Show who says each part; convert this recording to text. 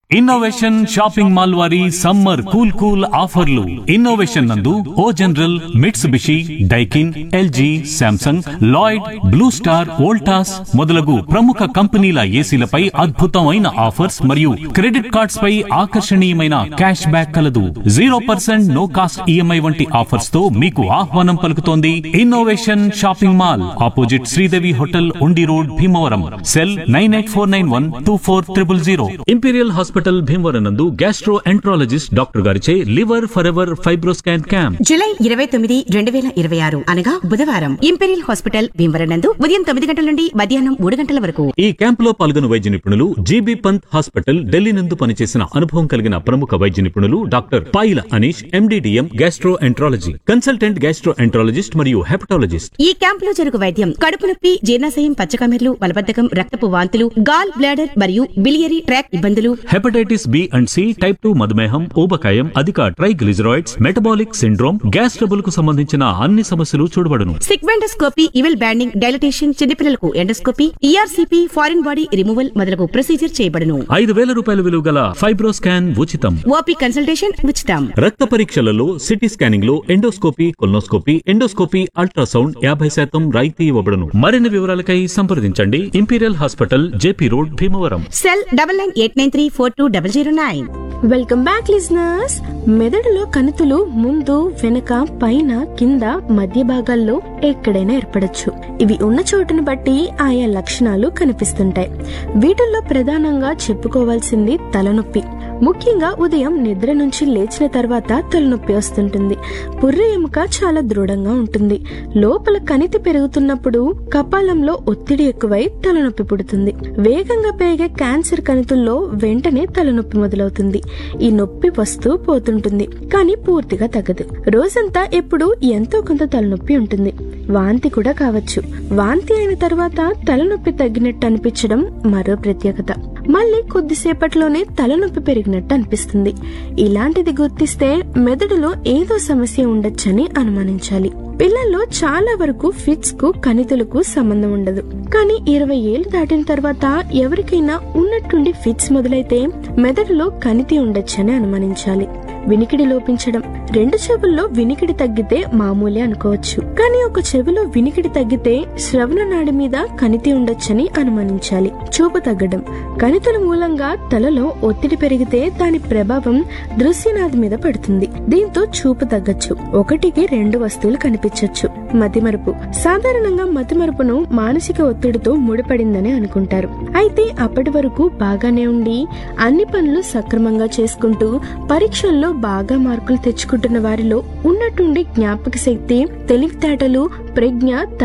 Speaker 1: innovation shopping mall వారి summer cool cool ఆఫర్లు innovation నందు O General Mitsubishi Daikin LG Samsung Lloyd Blue Star Voltas మొదలగు ప్రముఖ కంపెనీల ఏసీలపై అద్భుతమైన ఆఫర్స్ మరియు క్రెడిట్ కార్డ్స్ పై ఆకర్షణీయమైన క్యాష్ బ్యాక్ కలదు zero percent no cost EMI వంటి ఆఫర్స్ తో మీకు ఆహ్వానం పలుకుతోంది innovation shopping mall opposite Sridevi hotel Undi road Bhimavaram cell nine eight four nine one two four triple zero Imperial hospital Bhimavaram నందు గ్యాస్ట్రో ఎంట్రాలజిస్ట్ డాక్టర్ గారిచే liver forever FibroScan camp
Speaker 2: July ఇరవై తొమ్మిది రెండు వేల ఇరవై ఆరు అనగా బుధవారం ఇంపెరియల్ హాస్పిటల్ భీమవరం నందు ఉదయం తొమ్మిది గంటల నుండి మధ్యాహ్నం మూడు గంటల వరకు
Speaker 1: ఈ క్యాంప్ లో పాల్గొన్న వైద్య నిపుణులు జీబీ పంత్ హాస్పిటల్ ఢిల్లీ నందు పనిచేసిన అనుభవం కలిగిన ప్రముఖ వైద్య నిపుణులు doctor Payila Anish MDDM gastroenterology consultant gastroenterologist మరియు హెపటాలజిస్ట్
Speaker 2: ఈ క్యాంప్ లో జరుగు వైద్యం కడుపు నొప్పి జీర్ణాశయం పచ్చకమెర్లు మలబద్ధకం రక్తపు వాంతులు గాల్ బ్లాడర్ మరియు బిలియరీ ట్రాక్ ఇబ్బందులు
Speaker 1: hepatitis B and C type two మధుమేహం ఊబకాయం అధిక triglycerides metabolic syndrome gas trouble కు సంబంధించిన అన్ని సమస్యలు చూడబడును
Speaker 2: సిగ్మెండోస్కోపీ ఇవెల్ బ్యాండింగ్ డైలటేషన్ చిన్నపిల్లలకు endoscopy ERCP foreign body removal మొదలగు ప్రొసీజర్ చేయబడును
Speaker 1: ఐదు వేల రూపాయల విలువ గల ఫైబ్రోస్కాన్ ఉచితం
Speaker 2: ఓపీ కన్సల్టేషన్ ఉచితం
Speaker 1: రక్త పరీక్షలలో సిటీ స్కానింగ్ లో ఎండోస్కోపీ కొల్నోస్కోపీ ఎండోస్కోపీ అల్ట్రాసౌండ్ యాభై శాతం రాయితీ ఇవ్వబడును మరిన్ని వివరాలకై సంప్రదించండి Imperial hospital JP road Bhimavaram
Speaker 2: cell double nine eight nine three four two double zero nine
Speaker 3: welcome back listeners మెదడులో కణుతులు ముందు వెనక పైన కింద మధ్య భాగాల్లో ఎక్కడైనా ఏర్పడచ్చు ఇవి ఉన్న చోటును బట్టి ఆయా లక్షణాలు కనిపిస్తుంటాయి వీటిల్లో ప్రధానంగా చెప్పుకోవాల్సింది తలనొప్పి ముఖ్యంగా ఉదయం నిద్ర నుంచి లేచిన తర్వాత తలనొప్పి వస్తుంటుంది పుర్రె ఎముక చాలా దృఢంగా ఉంటుంది లోపల కణితి పెరుగుతున్నప్పుడు కపాలంలో ఒత్తిడి ఎక్కువై తలనొప్పి పుడుతుంది వేగంగా పెరిగే క్యాన్సర్ కణితుల్లో వెంటనే తలనొప్పి మొదలవుతుంది ఈ నొప్పి వస్తూ పోతుంటుంది కానీ పూర్తిగా తగ్గదు రోజంతా ఎప్పుడు ఎంతో కొంత తలనొప్పి ఉంటుంది వాంతి కూడా కావచ్చు వాంతి అయిన తర్వాత తలనొప్పి తగ్గినట్టు అనిపించడం మరో ప్రత్యేకత మళ్ళీ కొద్దిసేపట్లోనే తలనొప్పి పెరిగినట్టు అనిపిస్తుంది ఇలాంటిది గుర్తిస్తే మెదడులో ఏదో సమస్య ఉండొచ్చని అనుమానించాలి పిల్లల్లో చాలా వరకు ఫిట్స్ కు కణితులకు సంబంధం ఉండదు కానీ ఇరవై ఏళ్ళు దాటిన తర్వాత ఎవరికైనా ఉన్నట్టుండి ఫిట్స్ మొదలైతే మెదడులో కణితి ఉండొచ్చని అనుమానించాలి వినికిడి లోపించడం రెండు చెవుల్లో వినికిడి తగ్గితే మామూలే అనుకోవచ్చు కానీ ఒక చెవిలో వినికిడి తగ్గితే శ్రవణ నాడి మీద కణితి ఉండొచ్చని అనుమానించాలి చూపు తగ్గడం కణితుల మూలంగా తలలో ఒత్తిడి పెరిగితే దాని ప్రభావం దృశ్యనాది మీద పడుతుంది దీంతో చూపు తగ్గచ్చు ఒకటికి రెండు వస్తువులు కనిపించవచ్చు మతిమరుపు సాధారణంగా మతిమరుపును మానసిక ఒత్తిడితో ముడిపడిందని అనుకుంటారు అయితే అప్పటి వరకు బాగానే ఉండి అన్ని పనులు సక్రమంగా చేసుకుంటూ పరీక్షల్లో బాగా మార్కులు తెచ్చుకుంటున్న వారిలో ఉన్నట్టుండి జ్ఞాపక శక్తి తెలివితేటలు ప్రజ్ఞ